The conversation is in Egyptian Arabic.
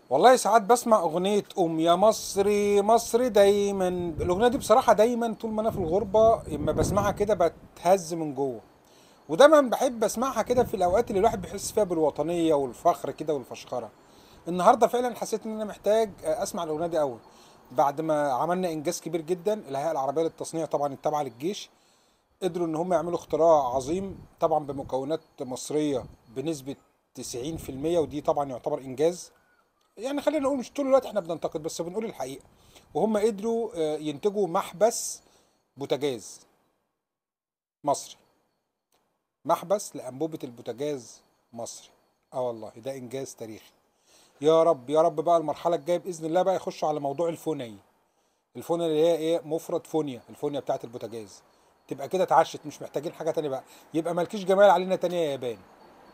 والله ساعات بسمع اغنيه ام يا مصري مصري دايما الاغنيه دي بصراحه دايما طول ما انا في الغربه اما بسمعها كده بتهز من جوه ودايما بحب اسمعها كده في الاوقات اللي الواحد بيحس فيها بالوطنيه والفخر كده والفشخره النهارده فعلا حسيت ان انا محتاج اسمع الاغنيه دي قوي بعد ما عملنا انجاز كبير جدا الهيئه العربيه للتصنيع طبعا التابعه للجيش قدروا ان هم يعملوا اختراع عظيم طبعا بمكونات مصريه بنسبه 90% ودي طبعا يعتبر انجاز يعني خلينا نقول مش طول الوقت احنا بننتقد بس بنقول الحقيقه وهم قدروا آه، ينتجوا محبس بوتاجاز مصري محبس لانبوبه البوتاجاز مصري اه والله ده انجاز تاريخي يا رب يا رب بقى المرحله الجايه باذن الله بقى يخشوا على موضوع الفوني الفونيا اللي هي ايه مفرد فونيا الفونيا بتاعت البوتاجاز تبقى كده اتعشت مش محتاجين حاجه تانية بقى يبقى مالكيش جمال علينا تانية يا يابان